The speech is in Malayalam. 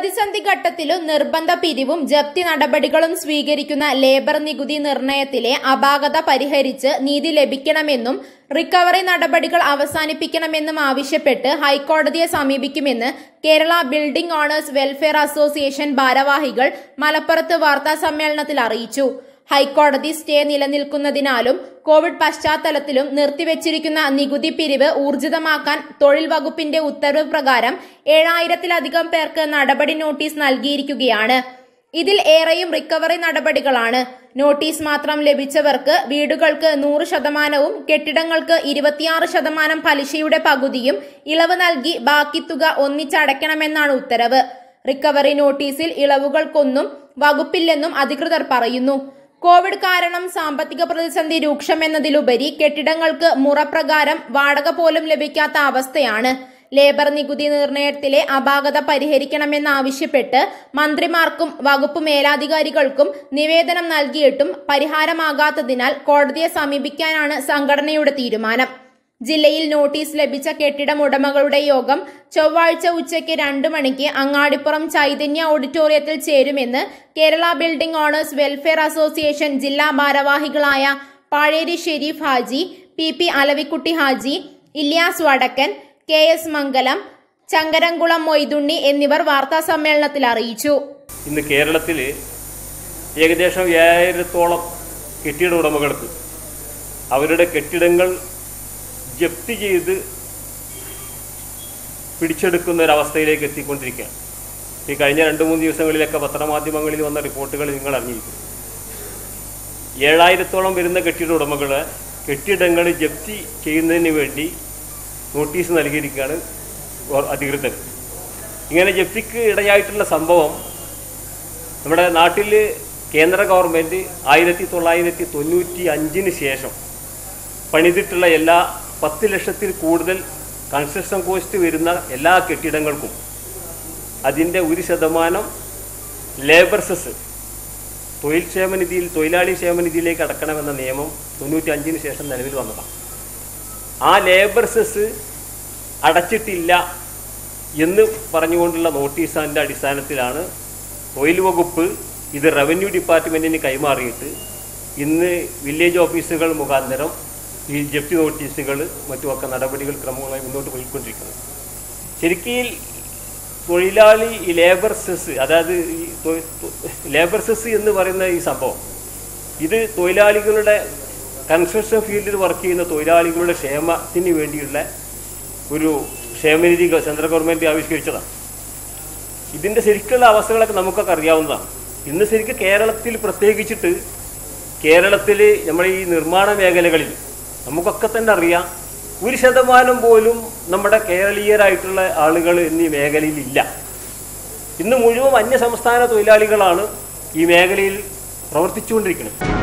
പ്രതിസന്ധി ഘട്ടത്തിലും നിർബന്ധ പിരിവും ജപ്തി നടപടികളും സ്വീകരിക്കുന്ന ലേബർ നികുതി നിർണയത്തിലെ അപാകത പരിഹരിച്ച് നീതി ലഭിക്കണമെന്നും റിക്കവറി നടപടികൾ അവസാനിപ്പിക്കണമെന്നും ആവശ്യപ്പെട്ട് ഹൈക്കോടതിയെ സമീപിക്കുമെന്ന് Kerala building owners welfare association ഭാരവാഹികൾ മലപ്പുറത്ത് വാർത്താ സമ്മേളനത്തിൽ അറിയിച്ചു ഹൈക്കോടതി സ്റ്റേ നിലനിൽക്കുന്നതിനാലും കോവിഡ് പശ്ചാത്തലത്തിലും നിർത്തിവെച്ചിരിക്കുന്ന നികുതി പിരിവ് ഊർജിതമാക്കാൻ തൊഴിൽ വകുപ്പിന്റെ ഉത്തരവ് പ്രകാരം ഏഴായിരത്തിലധികം പേർക്ക് നടപടി നോട്ടീസ് നൽകിയിരിക്കുകയാണ് ഇതിൽ ഏറെയും റിക്കവറി നടപടികളാണ് നോട്ടീസ് മാത്രം ലഭിച്ചവർക്ക് വീടുകൾക്ക് നൂറ് ശതമാനവും കെട്ടിടങ്ങൾക്ക് ഇരുപത്തിയാറ് ശതമാനം പലിശയുടെ പകുതിയും ഇളവ് നൽകി ബാക്കി തുക ഒന്നിച്ചടയ്ക്കണമെന്നാണ് ഉത്തരവ് റിക്കവറി നോട്ടീസിൽ ഇളവുകൾക്കൊന്നും വകുപ്പില്ലെന്നും അധികൃതർ പറയുന്നു കോവിഡ് കാരണം സാമ്പത്തിക പ്രതിസന്ധി രൂക്ഷമെന്നതിലുപരി കെട്ടിടങ്ങൾക്ക് മുറപ്രകാരം വാടക പോലും ലഭിക്കാത്ത അവസ്ഥയാണ് ലേബർ നികുതി നിർണയത്തിലെ അപാകത പരിഹരിക്കണമെന്നാവശ്യപ്പെട്ട് മന്ത്രിമാർക്കും വകുപ്പ് മേലാധികാരികൾക്കും നിവേദനം നൽകിയിട്ടും പരിഹാരമാകാത്തതിനാൽ കോടതിയെ സമീപിക്കാനാണ് സംഘടനയുടെ തീരുമാനം ജില്ലയിൽ നോട്ടീസ് ലഭിച്ച കെട്ടിടം ഉടമകളുടെ യോഗം ചൊവ്വാഴ്ച ഉച്ചയ്ക്ക് രണ്ടു മണിക്ക് അങ്ങാടിപ്പുറം ചൈതന്യ ഓഡിറ്റോറിയത്തിൽ ചേരുമെന്ന് Kerala building owners welfare association ജില്ലാ ഭാരവാഹികളായ Pazheri Sharif Haji P P Alavikutty Haji Ilyas Vadakkan K S Mangalam Changaramkulam Moythunni എന്നിവർ വാർത്താ സമ്മേളനത്തിൽ അറിയിച്ചു ഇന്ന് കേരളത്തിൽ ഏകദേശം ഏഴായിരത്തോളം കെട്ടിട ഉടമകൾക്ക് അവരുടെ കെട്ടിടങ്ങൾ ജപ്തി ചെയ്ത് പിടിച്ചെടുക്കുന്ന ഒരവസ്ഥയിലേക്ക് എത്തിക്കൊണ്ടിരിക്കുകയാണ് ഈ കഴിഞ്ഞ രണ്ട് മൂന്ന് ദിവസങ്ങളിലൊക്കെ പത്രമാധ്യമങ്ങളിൽ വന്ന റിപ്പോർട്ടുകൾ നിങ്ങൾ അറിഞ്ഞിരിക്കും ഏഴായിരത്തോളം വരുന്ന കെട്ടിട ഉടമകൾ കെട്ടിടങ്ങൾ ജപ്തി ചെയ്യുന്നതിന് വേണ്ടി നോട്ടീസ് നൽകിയിരിക്കുകയാണ് ഓ- അധികൃതർ ഇങ്ങനെ ജപ്തിക്ക് ഇടയായിട്ടുള്ള സംഭവം നമ്മുടെ നാട്ടിൽ കേന്ദ്ര ഗവൺമെൻറ് ആയിരത്തി തൊള്ളായിരത്തി തൊണ്ണൂറ്റി അഞ്ചിന് ശേഷം പണിതിട്ടുള്ള എല്ലാ പത്ത് ലക്ഷത്തിൽ കൂടുതൽ കൺസ്ട്രക്ഷൻ കോസ്റ്റ് വരുന്ന എല്ലാ കെട്ടിടങ്ങൾക്കും അതിൻ്റെ ഒരു ശതമാനം ലേബർ സെസ് തൊഴിൽ ക്ഷേമനിധിയിൽ തൊഴിലാളി ക്ഷേമനിധിയിലേക്ക് അടക്കണമെന്ന നിയമം തൊണ്ണൂറ്റി അഞ്ചിന് ശേഷം നിലവിൽ വന്നതാണ് ആ ലേബർ സെസ് അടച്ചിട്ടില്ല എന്ന് പറഞ്ഞുകൊണ്ടുള്ള നോട്ടീസിൻ്റെ അടിസ്ഥാനത്തിലാണ് തൊഴിൽ വകുപ്പ് ഇത് റവന്യൂ ഡിപ്പാർട്ട്മെൻറ്റിന് കൈമാറിയിട്ട് ഇന്ന് വില്ലേജ് ഓഫീസുകൾ മുഖാന്തരം ഈ ജപ്തി നോട്ടീസുകൾ മറ്റുമൊക്കെ നടപടികൾ ക്രമങ്ങളായി മുന്നോട്ട് പോയിക്കൊണ്ടിരിക്കുന്നത് ശരിക്കും ഈ തൊഴിലാളി ഈ ലേബർ സെസ് അതായത് ഈ തൊ- തൊ- ലേബർ സെസ് എന്ന് പറയുന്ന ഈ സംഭവം ഇത് തൊഴിലാളികളുടെ കൺസ്ട്രക്ഷൻ ഫീൽഡിൽ വർക്ക് ചെയ്യുന്ന തൊഴിലാളികളുടെ ക്ഷേമത്തിന് വേണ്ടിയുള്ള ഒരു ക്ഷേമനിധി ഗ- സെൻട്രൽ ഗവൺമെൻറ് ആവിഷ്കരിച്ചതാണ് ഇതിൻ്റെ ശരിക്കുള്ള അവസ്ഥകളൊക്കെ നമുക്കൊക്കെ അറിയാവുന്നതാണ് ഇന്ന് ശരിക്കും കേരളത്തിൽ പ്രത്യേകിച്ചിട്ട് കേരളത്തിൽ നമ്മുടെ ഈ നിർമ്മാണ മേഖലകളിൽ നമുക്കൊക്കെ തന്നെ അറിയാം ഒരു ശതമാനം പോലും നമ്മുടെ കേരളീയരായിട്ടുള്ള ആളുകൾ ഇന്ന് ഈ മേഖലയിൽ ഇല്ല ഇന്ന് മുഴുവൻ അന്യ സംസ്ഥാന തൊഴിലാളികളാണ് ഈ മേഖലയിൽ പ്രവർത്തിച്ചുകൊണ്ടിരിക്കുന്നത്